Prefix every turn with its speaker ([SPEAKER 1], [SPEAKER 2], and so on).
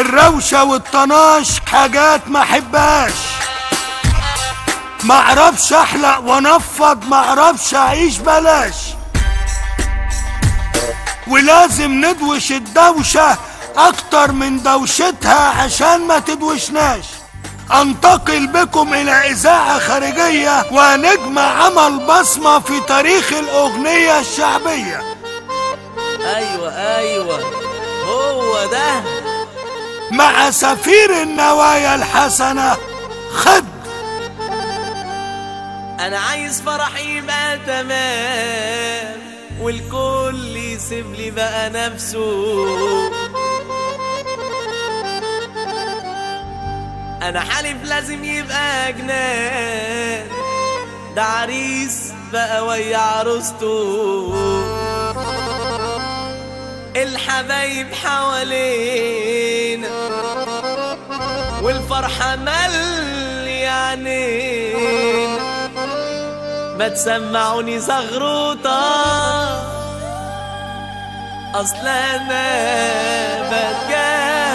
[SPEAKER 1] الروشة والطناش حاجات ما احبهاش معرفش احلق وانفض معرفش اعيش بلاش ولازم ندوش الدوشة اكتر من دوشتها عشان ما تدوشناش انتقل بكم الى اذاعة خارجية ونجمع عمل بصمة في تاريخ الاغنية الشعبية
[SPEAKER 2] ايوه ايوه هو ده
[SPEAKER 1] مع سفير النوايا الحسنة خد
[SPEAKER 2] انا عايز فرحي يبقى تمام والكل يسيب لي بقى نفسه انا حالف لازم يبقى جنان ده عريس بقى ويا عروسته الحبايب حوالينا والفرحة مليانين ما تسمعوني زغروطة أصل أنا بتجنن